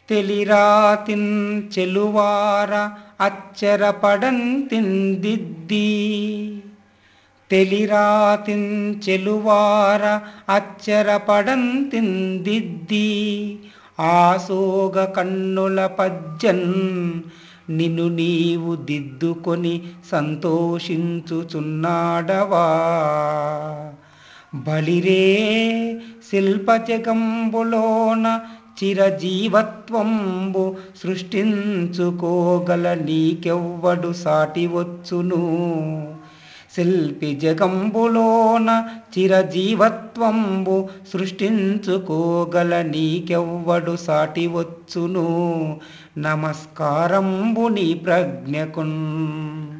తెలిరాతిన్ చెలువార అచ్చరపడంతిందిద్ది తెలిరాతిన్ చెలువార అచ్చరపడంతిందిద్ది ఆసోగ కన్నుల పజ్జన్ నిన్ను నీవు దిద్దుకొని సంతోషించుచున్నాడవా బలిరే శిల్పజగంబులోన చిరజీవత్వంబు సృష్టించుకోగల నీకెవ్వడు సాటివచ్చును శిల్పి జగంబులోన చిరజీవత్వంబు సృష్టించుకోగల నీకెవ్వడు సాటివచ్చును నమస్కారంబు నీ ప్రజ్ఞకున్